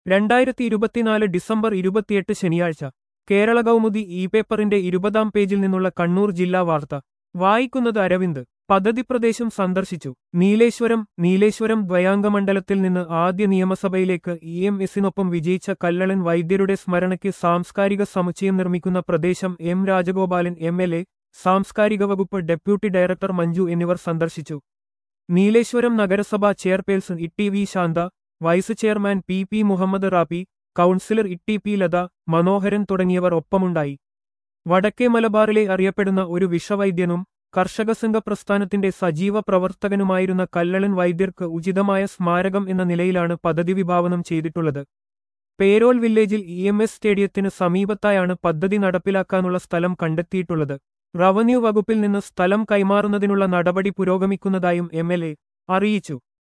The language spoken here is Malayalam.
രണ്ടായിരത്തി ഇരുപത്തിനാല് ഡിസംബർ ഇരുപത്തിയെട്ട് ശനിയാഴ്ച കേരള കൗമുദി ഇ പേപ്പറിന്റെ ഇരുപതാം പേജിൽ നിന്നുള്ള കണ്ണൂർ ജില്ലാ വാർത്ത വായിക്കുന്നത് അരവിന്ദ് പദ്ധതി പ്രദേശം സന്ദർശിച്ചു നീലേശ്വരം നീലേശ്വരം ദ്വയാംഗമണ്ഡലത്തിൽ നിന്ന് ആദ്യ നിയമസഭയിലേക്ക് ഇ എം എസിനൊപ്പം വിജയിച്ച കല്ലളൻ വൈദ്യരുടെ സ്മരണയ്ക്ക് സാംസ്കാരിക സമുച്ചയം നിർമ്മിക്കുന്ന പ്രദേശം M Rajagopalan M L A സാംസ്കാരിക വകുപ്പ് ഡെപ്യൂട്ടി ഡയറക്ടർ മഞ്ജു എന്നിവർ സന്ദർശിച്ചു നീലേശ്വരം നഗരസഭാ chairperson E V Shantha vice chairman P P Muhammad Rappi councillor E P Latha Manoharan തുടങ്ങിയവർ ഒപ്പമുണ്ടായി വടക്കേ മലബാറിലെ അറിയപ്പെടുന്ന ഒരു വിഷവൈദ്യനും കർഷക സംഘ പ്രസ്ഥാനത്തിന്റെ സജീവ പ്രവർത്തകനുമായിരുന്ന കല്ലളൻ വൈദ്യർക്ക് ഉചിതമായ സ്മാരകം എന്ന നിലയിലാണ് പദ്ധതി വിഭാവനം ചെയ്തിട്ടുള്ളത് പേരോൽ വില്ലേജിൽ ഇ എം എസ് സ്റ്റേഡിയത്തിന് സമീപത്തായാണ് പദ്ധതി നടപ്പിലാക്കാനുള്ള സ്ഥലം കണ്ടെത്തിയിട്ടുള്ളത് റവന്യൂ വകുപ്പിൽ നിന്ന് സ്ഥലം കൈമാറുന്നതിനുള്ള നടപടി പുരോഗമിക്കുന്നതായും എം അറിയിച്ചു